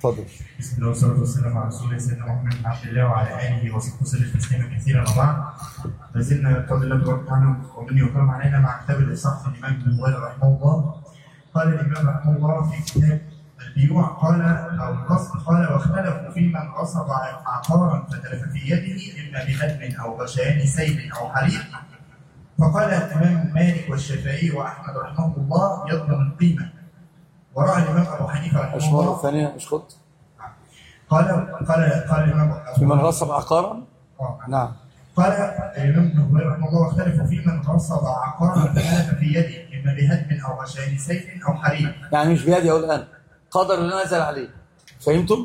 اتفضل بسم الله والصلاة والسلام على رسول الله سيدنا محمد بن عبد الله وعلى آله وصحبه وسلم تسليما كثيرا وبعد ما زلنا بفضل الله تبارك وتعالى ومن يكرم علينا مع كتاب الإصحاح الإمام ابن الغالي رحمه الله قال الإمام رحمه الله في كتاب البيوع قال أو القصد قال واختلفوا في من غصب عقارا فتلف في يده إما بهدم أو غشيان سيل أو حريق فقال الإمام مالك والشافعي وأحمد رحمه الله يضمن القيمة ورأى الإمام أبو حنيفة رحمه مش مرة الله ثانية مش خد قال قال قال الإمام في من غصب عقارا آه. نعم قال الإمام ابن هريرة رحمه الله واختلفوا في من غصب عقارا فتلف في يده إما بهدم أو غشيان سيف أو حريق يعني مش بيدي أقول الآن قدر اللي نزل عليه فهمتم؟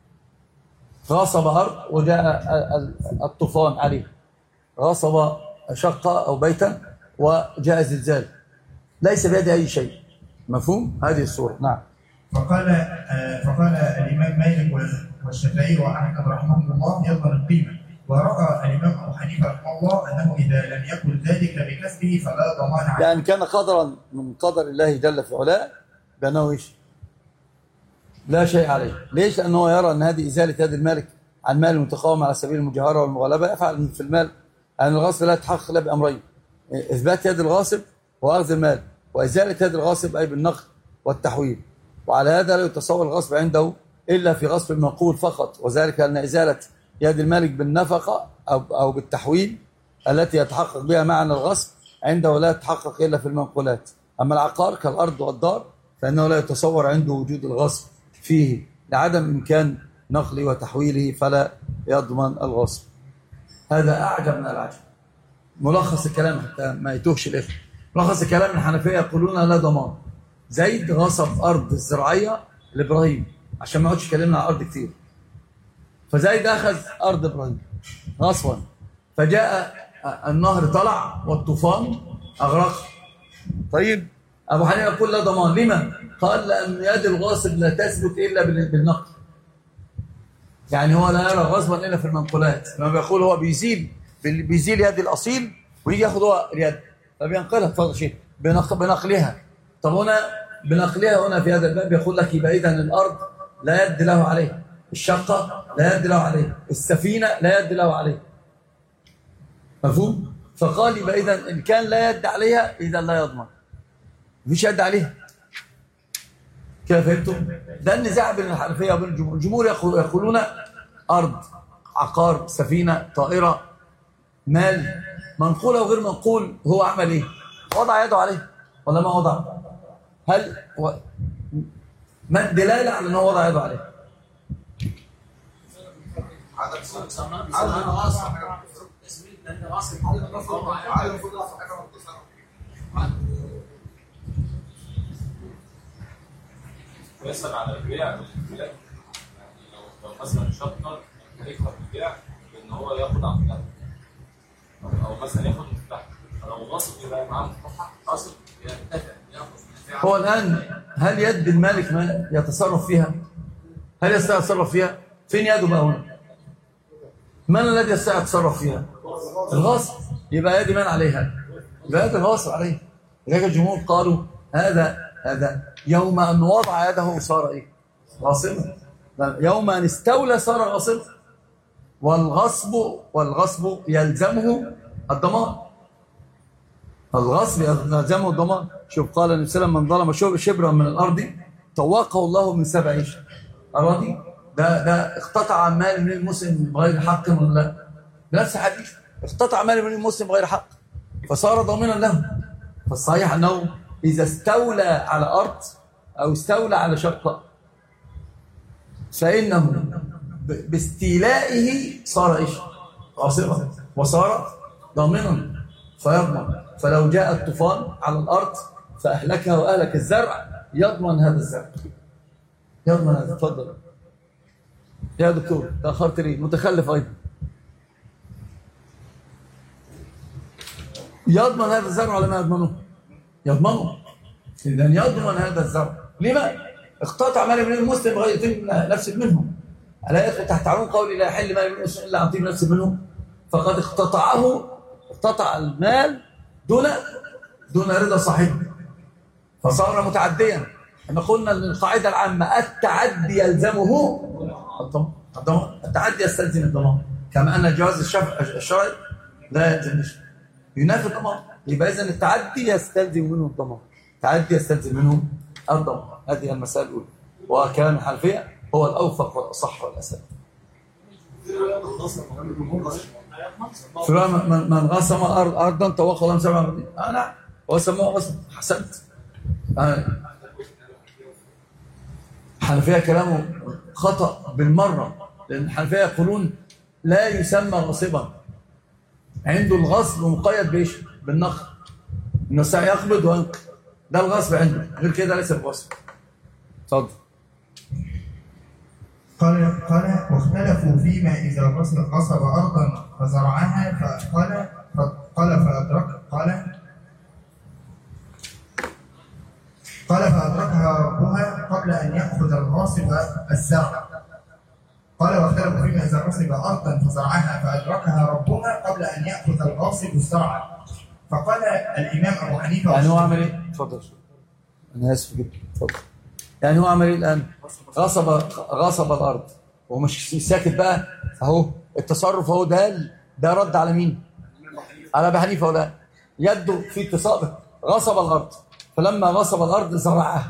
غصب أرض وجاء ال- ال- الطوفان عليه غصب شقة أو بيتا وجاء زلزال ليس بيدي أي شيء مفهوم؟ هذه الصورة نعم فقال آه، فقال الإمام مالك والشافعي وأحمد رحمه الله يضمن القيمة ورأى الإمام أبو حنيفة رحمه الله أنه إذا لم يكن ذلك بكسبه فلا ضمان عليه يعني كان قدرا من قدر الله جل في علاه بأنه إيش؟ لا شيء عليه ليش؟ لأنه يرى أن هذه إزالة يد المالك عن مال المتقاوم على سبيل المجاهرة والمغالبة يفعل في المال أن الغاصب لا يتحقق إلا بأمرين إثبات يد الغاصب وأخذ المال وإزالة يد الغاصب أي بالنقل والتحويل وعلى هذا لا يتصور الغصب عنده إلا في غصب المنقول فقط وذلك أن إزالة يد المالك بالنفقة أو أو بالتحويل التي يتحقق بها معنى الغصب عنده لا يتحقق إلا في المنقولات أما العقار كالأرض والدار فإنه لا يتصور عنده وجود الغصب فيه لعدم إمكان نقله وتحويله فلا يضمن الغصب هذا أعجب من العجب ملخص الكلام حتى ما يتوهش الإخوة ملخص الكلام الحنفية يقولون لا ضمان زيد غصب أرض الزراعية لإبراهيم عشان ما يقعدش يكلمنا عن أرض كتير فزيد أخذ أرض إبراهيم غصبا فجاء النهر طلع والطوفان أغرق طيب أبو حنيفة يقول لا ضمان لما؟ قال لأن يد الغاصب لا تثبت إلا بال- بالنقل يعني هو لا يرى غصبا إلا في المنقولات لما بيقول هو بيزيل بيزيل يد الأصيل ويجي ياخد هو اليد فبينقلها اتفضل شيء بنق- بنقلها طب هنا بنقلها هنا في هذا الباب يقول لك يبقى إذا الأرض لا يد له عليه الشقة لا يد له عليه السفينة لا يد له عليه مفهوم؟ فقال يبقى إذا إن كان لا يد عليها إذا لا يضمن مفيش يد عليها كده فهمتم؟ ده النزاع بين الحنفية وبين الجمهور الجمهور يقول- يقولون أرض عقار سفينة طائرة مال منقول أو غير منقول هو عمل إيه؟ وضع يده عليه ولا ما وضع؟ هل و... ما الدلالة على أنه وضع يده عليه؟ يسأل على البيع بالبيع يعني لو لو مثلا شطر هيكره البيع بان هو ياخد عقلها او أو مثلا ياخد مفتاح فلو غصب يبقى معاه مفتاح غصب يتفق ياخد مفتاح هو الآن هل يد المالك ما يتصرف فيها؟ هل يستطيع يتصرف فيها؟ فين يده بقى هنا؟ من الذي يستطيع يتصرف فيها؟ الغاصب يبقى يد من عليها؟ يبقى يد الغاصب عليه لذلك الجمهور قالوا هذا هذا يوم أن وضع يده صار إيه؟ غاصبا يوم أن استولى صار غاصبا والغصب والغصب يلزمه الضمان الغصب يلزمه الضمان شوف قال النبي صلى الله عليه وسلم من ظلم شبرا من الارض طوقه الله من سبع ايش اراضي ده ده اقتطع مال من المسلم بغير حق ولا لا بنفس الحديث اقتطع مال من المسلم بغير حق فصار ضامنا له فالصحيح انه اذا استولى على ارض او استولى على شقه فانه ب- باستيلائه صار ايش غاصبا وصار ضامنا فيضمن فلو جاء الطوفان على الارض فاهلكها واهلك الزرع يضمن هذا الزرع يضمن هذا تفضل يا دكتور تاخرت ليه متخلف ايضا يضمن هذا الزرع ولا ما يضمنه يضمنه اذا يضمن هذا الزرع لما اقتطع مال من المسلم غير يتم نفس منهم الا يدخل تحت عنوان قول لا يحل مال من المسلم الا عن طيب نفس منهم فقد اقتطعه اقتطع المال دون دون رضا صاحبه فصار متعديا احنا قلنا ان القاعده العامه التعدي يلزمه الضمان الضمان التعدي يستلزم الضمان كما ان جواز الشرع الشرعي لا يلزم الشرع. ينافي الضمان يبقى اذا التعدي يستلزم منه الضمان التعدي يستلزم منه الضمان هذه المساله الاولى وكلام الحنفيه هو الاوفق والاصح والاسد فلان من, من غصم أرض أرضا توقع لم سبع مدين آه نعم هو سموه غصم حسنت آه. الحنفية كلامه خطأ بالمرة لأن الحنفية يقولون لا يسمى غاصبا عنده الغصب مقيد بإيش؟ بالنقد إنه سيقبض وينقذ ده الغصب عنده غير كده ليس بغصب اتفضل قال قال واختلفوا فيما إذا غصب غصب أرضا فزرعها فقال قال فأدرك قال قال فأدركها ربها قبل أن يأخذ الغاصب الزرع قال واختلفوا فيما إذا غصب أرضا فزرعها فأدركها ربها قبل أن يأخذ الغاصب الزرع فقال الإمام أبو حنيفة يعني هو عمل ايه؟ اتفضل انا اسف جدا اتفضل يعني هو عمل ايه الان؟ غصب غصب الارض ومش ساكت بقى اهو التصرف اهو ده ده رد على مين؟ على ابي حنيفه ولا يده في اتصال غصب الارض فلما غصب الارض زرعها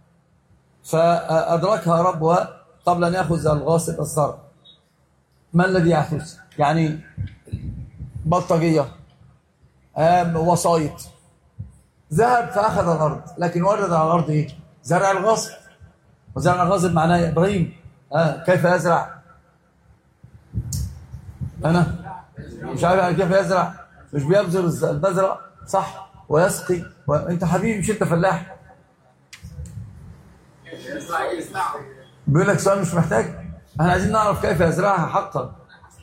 فادركها ربها قبل ان ياخذ الغاصب الزرع ما الذي يحدث؟ يعني بلطجيه آم، وسايط ذهب فاخذ الارض لكن ورد على الارض ايه؟ زرع الغاصب وزرع الغاصب معناه يا ابراهيم آه كيف يزرع؟ انا مش عارف يعني كيف يزرع مش بيبذر الز- البذره صح ويسقي وانت حبيبي مش انت فلاح بيقول لك سؤال مش محتاج احنا عايزين نعرف كيف يزرعها حقا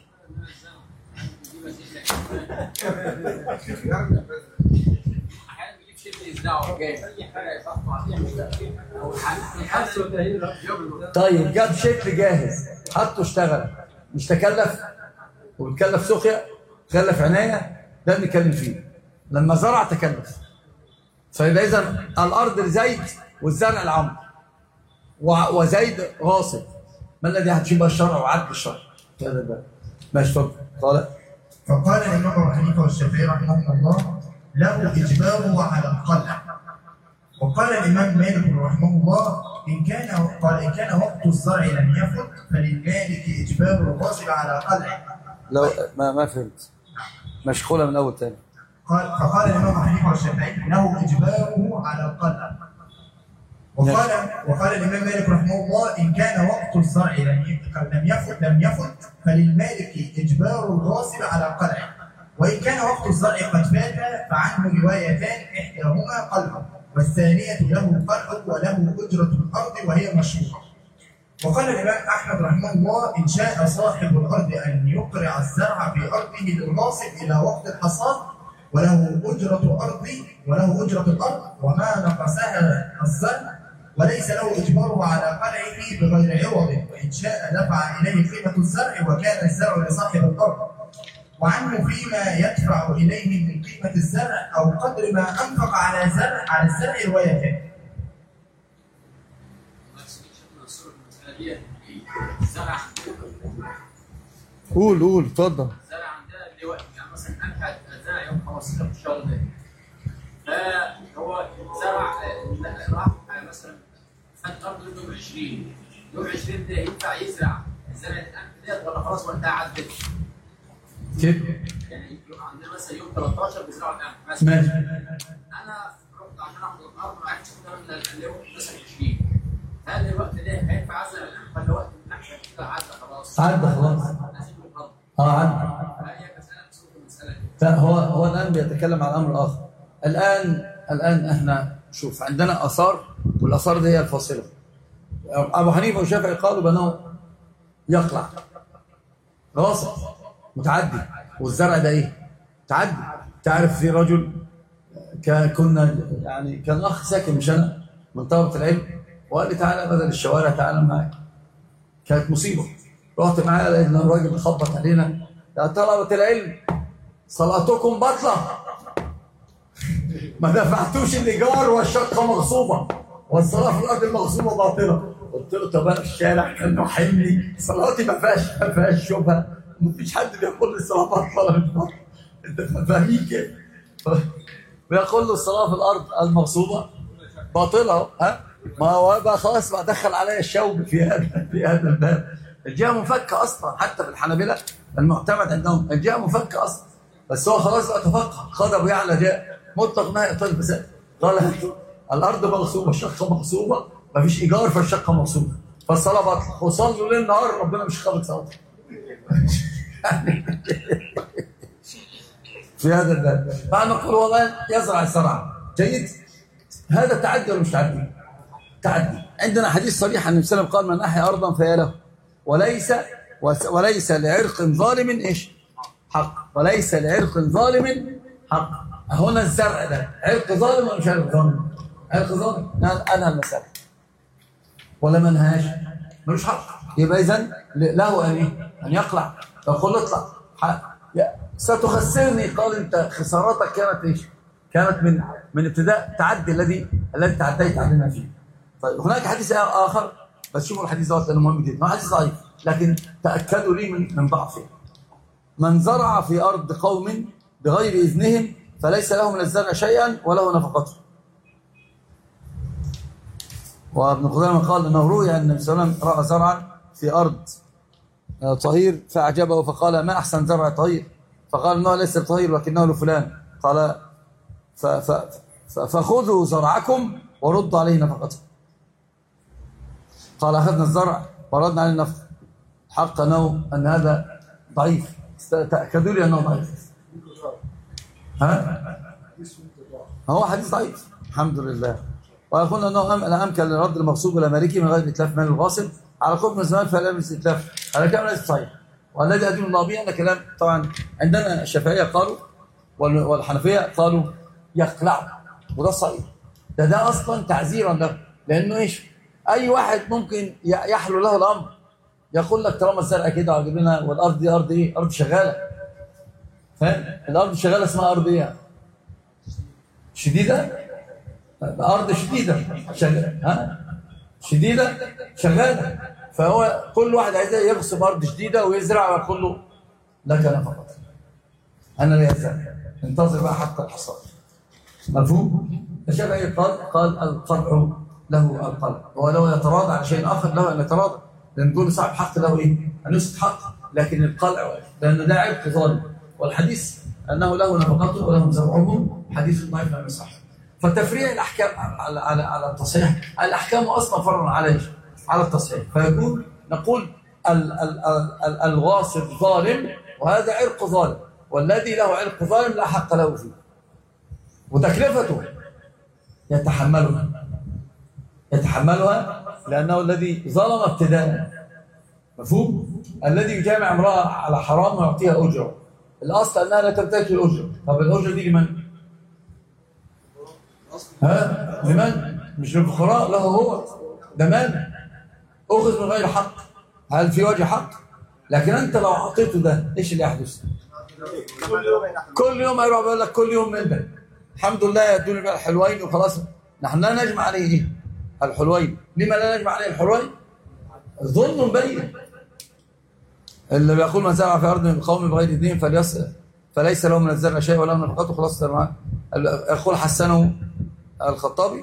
احيانا بيجيب شبه يزرعه جاي اي حاجه يقطع فيها او يحس وتهيئ طيب جاب شكل جاهز حطه اشتغل مش تكلف وبتكلف سقيا تكلف عنايه ده اللي بنتكلم فيه لما زرع تكلف فيبقى اذا الارض لزيد والزرع العمر و- وزيد غاصب ما الذي هتشيب الشرع وعدل الشرع هذا ده ماشي اتفضل قال فقال الإمام أبو حنيفة والشافعي رحمه الله له إجباره على القلع وقال الإمام مالك رحمه الله إن كان قال إن كان وقت الزرع لم يفت فللمالك إجبار الغاصب على قلعه لو ما ما فهمت مشغوله من اول تاني قال فقال الإمام أبو حنيفة والشافعي له إجباره على القلع وقال وقال الإمام مالك رحمه الله إن كان وقت الزرع لم يفت لم يفت لم يفت فللمالك إجبار الغاصب على قلعه وإن كان وقت الزرع قد فات فعنه روايتان إحداهما قلعه والثانية له قلعه وله أجرة الأرض وهي مشروطة وقال الإمام أحمد رحمه الله إن شاء صاحب الأرض أن يقرع الزرع في أرضه للغاصب إلى وقت الحصاد وله أجرة أرض وله أجرة الأرض وما نقصها الزرع وليس له إجباره على قلعه بغير عوض وإن شاء دفع إليه قيمة الزرع وكان الزرع لصاحب الأرض وعنه فيما يدفع إليه من قيمة الزرع أو قدر ما أنفق على زرع على الزرع روايتان الزرع قول قول اتفضل الزرع عندنا دلوقتي يعني مثلا انحت الزرع يوم 15 في الشهر ده فهو زرع آه، راح آه، مثلا خد ارض يوم 20 يوم 20 ده ينفع يزرع الزرع الانحت ديت ولا خلاص وقتها عدت كده يعني يبقى عندنا مثلا يوم 13 بيزرعوا الانحت مثلا ماشي انا رحت عشان اخد الارض ما عرفتش اخدها من اليوم مثلا 20 هل الوقت ده هينفع ازرع الانحت ولا وقت الانحت كده عدى خلاص؟ عدى خلاص لازم يقرر اه عدى فهي مساله مسؤول المساله دي لا هو هو الان بيتكلم عن امر اخر الان الان احنا شوف عندنا اثار والاثار دي هي الفاصله ابو حنيفه والشافعي قالوا بانه يقلع غاصب متعدي والزرع ده ايه تعدي تعرف في رجل كان كنا يعني كان اخ ساكن مش انا من طلبه العلم وقال لي تعالى بدل الشوارع تعالى معايا كانت مصيبه رحت معاه لقينا الراجل بيخبط علينا يا طلبه العلم صلاتكم بطلة ما دفعتوش الإيجار والشقة مغصوبة والصلاه في الارض المغصوبه باطله قلت له طب انا في الشارع كان حلمي صلاتي ما فيهاش ما فيهاش شبهه مفيش حد بيقول لي الصلاه باطله ولا مش باطله انت فاهمين كده بيقول له الصلاه في الارض المغصوبه باطله ها ما هو بقى خلاص بقى دخل عليا الشوب في هذا في هذا الباب الجهه منفكه اصلا حتى في الحنابله المعتمد عندهم الجهه منفكه اصلا بس هو خلاص بقى تفقه خد ابو يعلى جاء مطلق نهي طيب بس قال الارض مغصوبه الشقه مغصوبه ما فيش ايجار فالشقه مغصوبه فالصلاه باطله وصلوا ليل نهار ربنا مش قابل صلاه في هذا الباب فنقول والله يزرع الزرع جيد هذا تعدي ولا مش تعدي؟ تعدي عندنا حديث صريح عن النبي صلى الله عليه وسلم قال من احيا ارضا فهي له وليس وليس لعرق ظالم ايش؟ حق وليس لعرق ظالم حق هنا الزرع ده عرق ظالم ولا مش عرق ظالم؟ عرق ظالم انا المسألة ولا منهاش ملوش حق يبقى اذا له ان ايه؟ ان يقلع يقول اطلع حق. ستخسرني قال انت خساراتك كانت ايش؟ كانت من من ابتداء تعدي الذي الذي تعديت علينا فيه. طيب هناك حديث اخر بس شوفوا الحديث دوت لانه مهم جدا، هو حديث ضعيف لكن تاكدوا لي من من ضعفه. من زرع في ارض قوم بغير اذنهم فليس له من الزرع شيئا وله نفقته. وابن قدامه قال انه روي ان النبي صلى الله عليه وسلم راى زرعا في ارض طهير فاعجبه فقال ما احسن زرع طهير فقال انه ليس طهير ولكنه لفلان قال ف ف ف فخذوا زرعكم وردوا عليه نفقته قال اخذنا الزرع وردنا عليه النفقه حق انه ان هذا ضعيف تاكدوا لي انه ضعيف ها هو حديث ضعيف الحمد لله ويقول انه لا امكن لرد المغصوب الى مالكه من غير اتلاف مال الغاصب على قرب من الزمان فلا يلبس اتلاف هذا كلام ليس صحيح والذي ادين الله به ان كلام طبعا عندنا الشافعيه قالوا والحنفيه قالوا يقلع وده صحيح ده ده اصلا تعزيرا له لانه ايش اي واحد ممكن يحلو له الامر يقول لك طالما الزرع كده وجيب لنا والارض دي ارض ايه ارض شغاله فاهم الارض شغاله اسمها ارض ايه شديده ارض شديده شغاله ها شديده شغاله فهو كل واحد عايز يغصب ارض جديده ويزرع ويقول له لك انا فقط انا لا يزرع انتظر بقى حتى الحصاد مفهوم الشافعي قال قال القلع له القلع هو لو يتراضى على شيء اخر له ان يتراضى لان كل صاحب حق له ايه؟ ان يسقط حق لكن القلع لان ده عبء ظالم والحديث انه له نفقته ولهم زرعهم حديث ضعيف لم يصح فتفريع الاحكام على على على التصحيح الاحكام اصلا فرع على ايش؟ على التصحيح فيكون نقول ال ال ال الغاصب ظالم وهذا عرق ظالم والذي له عرق ظالم لا حق له فيه وتكلفته يتحملها يتحملها لأنه الذي ظلم ابتداء مفهوم الذي يجامع امرأة على حرام ويعطيها أجرة الأصل أنها لا تمتلك الأجرة طب الأجرة دي لمن؟ ها؟ لمن؟ مش للفقراء له هو ده مال أخذ من غير حق هل في وجه حق؟ لكن أنت لو أعطيته ده إيش اللي يحدث؟ كل يوم هيروح بيقول لك كل يوم من ده الحمد لله يدوني بقى الحلوين وخلاص نحن لا نجمع عليه ايه الحلوين لما لا نجمع عليه الحلوين ظلم بين اللي بيقول من زرع في ارض من القوم بغير دين فليس فليس له من الزرع شيء ولا من نفقته خلاص يقول حسنه الخطابي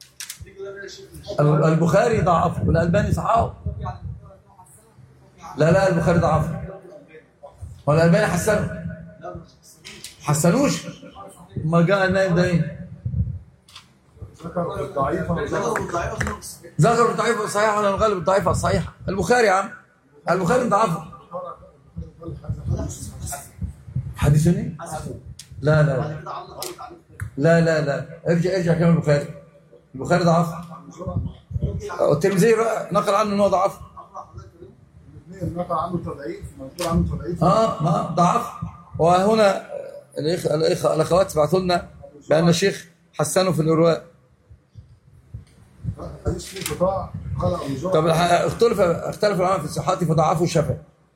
البخاري ضعفه والالباني صححه لا لا البخاري ضعفه والالباني حسنه حسنوش ما جاء النائب ده ايه ذكر الضعيفة ذكر الضعيف الصحيح ولا الغالب الضعيفة الصحيحة البخاري يا عم البخاري ضعفه حديث ايه لا لا لا لا لا ارجع ارجع كلام البخاري البخاري ضعفه الترمذي نقل عنه ان هو ضعف الاثنين نقل عنه تضعيف منقول عنه تضعيف اه ما ضعف وهنا الإخ... الإخ... الاخوات بعثوا لنا بان الشيخ حسنه في الارواء حديث فيه قطاع قال ابو جعفر طب الح- اختلف اختلف العلماء في صحته فضعفه الشافعي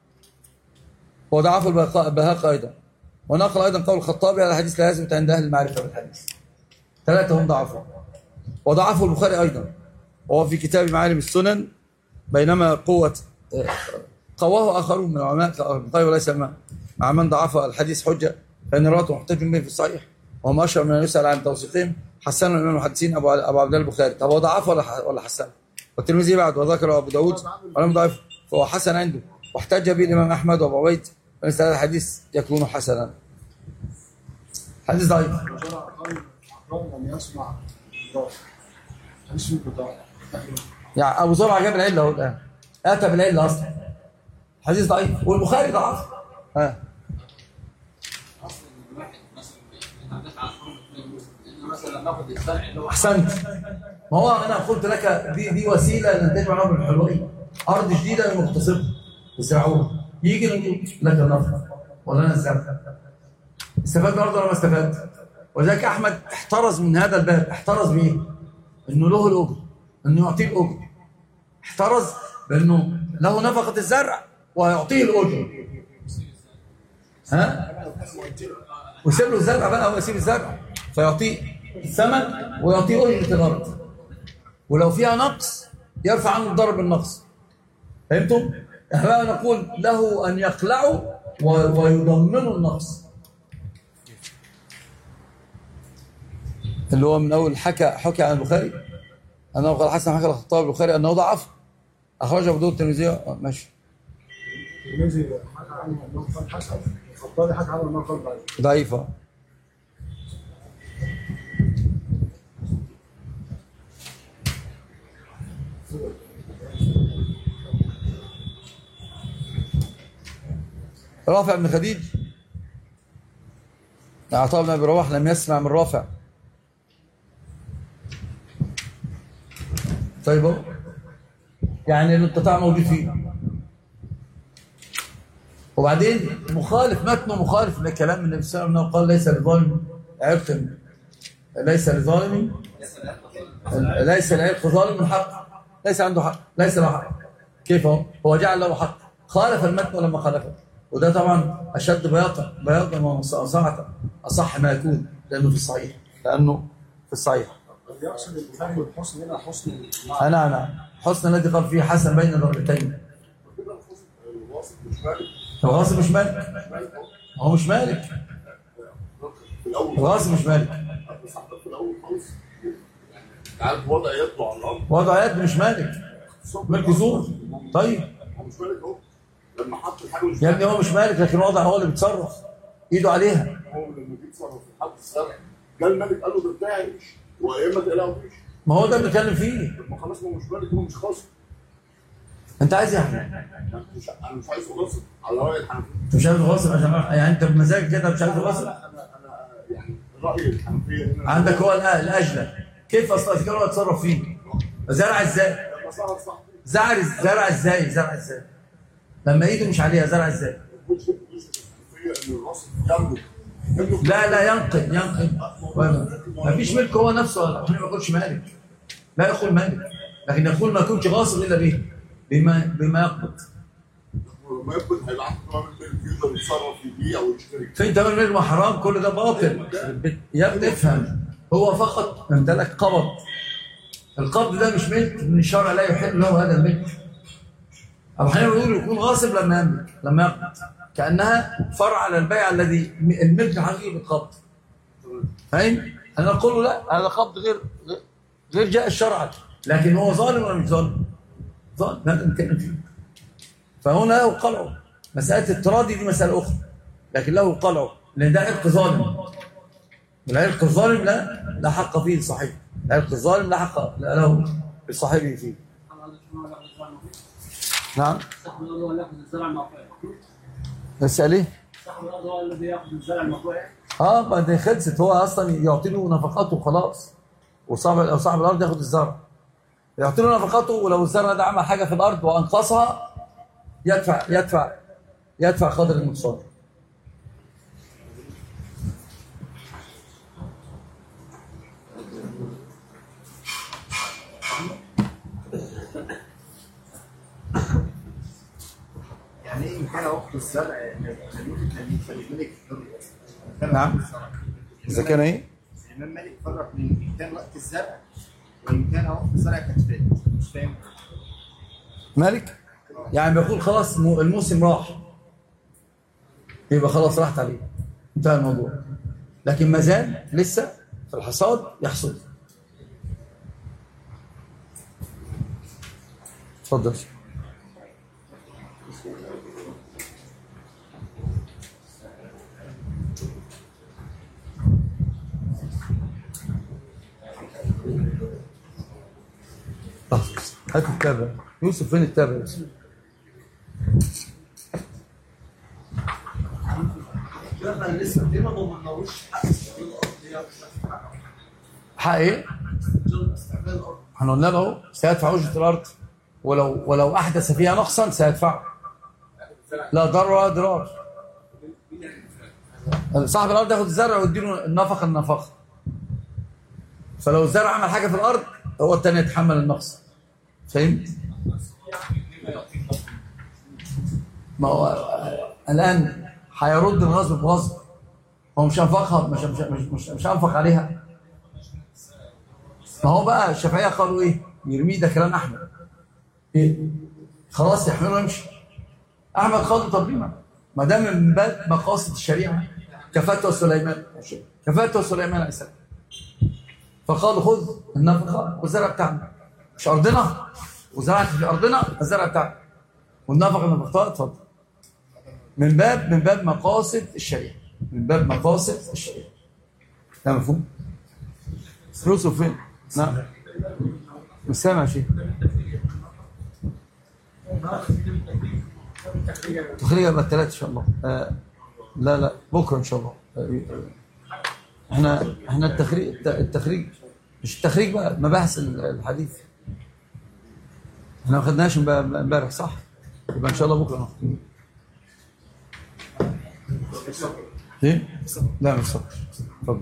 وضعفه البهقاء البهاق ايضا ونقل ايضا قول الخطابي على حديث لا يثبت عند اهل المعرفه بالحديث ثلاثه هم ضعفوا وضعفه البخاري أيضا وهو في كتاب معالم السنن بينما قوة قواه آخرون من العلماء البخاري وليس مع مع من ضعف الحديث حجة فإن رواته محتج به في الصحيح وهم أشهر من أن يسأل عن توثيقهم حسن الإمام المحدثين أبو أبو عبد الله البخاري طب هو ضعف ولا ح- ولا حسن؟ والترمذي بعد وذكر أبو داود ولم ضعف فهو حسن عنده واحتج به الإمام أحمد وأبو عبيد فمثل هذا الحديث يكون حسنا حديث ضعيف وشرع قول الأحرار لم يسمع الضار حديث في البطاقة يعني ابو زرعه جاب العله اهو الان اتى بالعله اصلا حديث ضعيف والبخاري ضعف ها اصلا الواحد مثلا انت عندك على حرمه ان مثلا ناخد الزرع اللي هو احسنت ما هو انا قلت لك دي دي وسيله ننتج عنها بالحلويه ارض جديده مغتصبه يزرعوها يجي نقول لك النفر ولا انا الزرع استفاد برضه ولا ما استفاد ولذلك احمد احترز من هذا الباب احترز بايه؟ انه له الاجر انه يعطيه الاجر احترز بانه له نفقه الزرع ويعطيه الاجر ها ويسيب له الزرع بقى هو يسيب الزرع فيعطيه الثمن ويعطيه اجره الارض ولو فيها نقص يرفع عنه الضرر بالنقص فهمتم؟ احنا بقى نقول له ان يقلعوا و- ويضمنوا النقص اللي هو من اول حكى حكى عن البخاري انه قال حسن حكى الخطاب البخاري انه ضعف اخرجه ابو داود الترمذي آه، ماشي الذي حكى عنه أنه قال حسن الخطابي حكى عنه أنه قال ضعيف ضعيفه رافع بن خديج عطاء بن ابي رواح لم يسمع من رافع طيب أهو. يعني الانقطاع موجود فيه وبعدين مخالف متنه مخالف لكلام النبي صلى الله عليه وسلم انه قال ليس لظالم عرق ليس لظالم ليس العرق ظالم حق ليس عنده حق ليس له حق كيف هو؟ هو جعل له حق خالف المتن لما خالفه وده طبعا اشد بياضا بياضا وصاعة اصح ما يكون لانه في الصحيح لانه في الصحيح قد يقصد البخاري بالحسن هنا حسن انا انا حسن الذي قال فيه حسن بين الرغبتين الواصل مش مالك هو غاصب مش مالك هو مش مالك في الاول غاصب مش مالك بس حتى في الاول خالص يعني انت عارف وضع يده على الارض وضع يد مش مالك ملك زور طيب هو مش مالك اهو لما حط الحاجه مش يا ابني هو مش مالك لكن وضع هو اللي بيتصرف ايده عليها هو لما جه يتصرف في حد الزرع جه الملك قال له ده بتاعي ويا اما تقلقوش ما هو ده اللي بنتكلم فيه ما خلاص ما هو مش مالك هو مش خاص انت عايز ايه يا احمد؟ يعني مش انا مش عايز غصب على راي الحنفيه انت مش عايز غاصب عشان يعني انت بمزاجك كده مش عايز غاصب انا انا يعني راي الحنفيه هنا عندك هو الأ- الاجلى كيف اصلا الذكر هو يتصرف فيه؟ زرع ازاي؟ لما صار صاحبي زرع زرع ازاي؟ زرع ازاي؟ لما ايده مش عليها زرع ازاي؟ كنت بتدرس الحنفيه ان الراس يملك يملك لا لا ينقل ينقل ما فيش ملك هو نفسه احنا ما يقولش مالك لا يقول مالك لكن يقول ما يكونش غاصب الا به بما بما يقبض لما يقبض هيبقى عنده تمام الملك يقدر يتصرف يبيع ويشتري فين تمام الملك ما حرام كل ده باطل يا ابني افهم هو فقط امتلك قبض القبض ده مش ملك من الشرع لا يحل له هذا الملك ابو حنيفه بيقول يكون غاصب لما يملك لما يقبض كانها فرع على البيع الذي الملك الحقيقي بالقبض فاهم انا اقول له لا هذا قبض غير غير- غير جاء الشرع لكن هو ظالم ولا مش ظالم ظالم هذا نتكلم فيه فهنا له قلعه مساله التراضي دي مساله اخرى لكن له قلعه لان ده عرق ظالم العرق الظالم لا لا حق فيه لصاحبه العرق الظالم لا حق لا له لصاحبه فيه نعم صاحب الارض هو اللي ياخذ الزرع المقطوع اسال ايه صاحب الارض هو الذي ياخذ الزرع المقطوع اه بعدين خلصت هو اصلا يعطي له نفقاته وخلاص وصاحب او صاحب الارض ياخد الزرع يعطي له نفقاته ولو الزرع ده عمل حاجه في الارض وانقصها يدفع يدفع يدفع قدر النقصان يعني ايه كان وقت الزرع الامام مالك نعم اذا كان ايه الامام مالك فرق من كان وقت الزرع وان كان وقت الزرع كانت فات مش فاهم مالك يعني بيقول خلاص مو- الموسم راح يبقى خلاص راحت عليه انتهى الموضوع لكن ما زال لسه في الحصاد يحصد اتفضل لحظة بس. هات التابع يوسف فين التابع يا يوسف احنا لسه ليه ما ضمناهوش حق استعمال الارض حق ايه؟ استعمال الارض احنا قلنا له سيدفع اجره الارض ولو ولو احدث فيها نقصا سيدفعه لا ضرر ولا ضرار صاحب الارض ياخد الزرع ويديله النفقه النفقه فلو الزرع عمل حاجه في الارض هو التاني يتحمل النقص فهمت؟ ما هو آه، الان هيرد الغصب بغصب هو مش انفقها مش مش مش, مش, مش انفق عليها ما هو بقى الشافعيه قالوا ايه؟ يرميه ده كلام احمد ايه؟ خلاص يحمله ويمشي احمد قال طب ليه ما ما دام من باب مقاصد الشريعه كفتوى سليمان كفتوى سليمان عليه السلام فقالوا خذ النفقه والزرع بتاعنا مش ارضنا وزرعت في ارضنا الزرع بتاعنا والنفقه نفقتها اتفضل من باب من باب مقاصد الشريعه من باب مقاصد الشريعه ده مفهوم؟ يوسف فين؟ نعم مش سامع شيء تخريج يبقى الثلاث ان شاء الله آه لا لا بكره ان شاء الله آه احنا احنا التخريج التخريج مش التخريج بقى مباحث الحديث احنا ما خدناش امبارح صح؟ يبقى ان شاء الله بكره ناخد ايه؟ لا مش صح اتفضل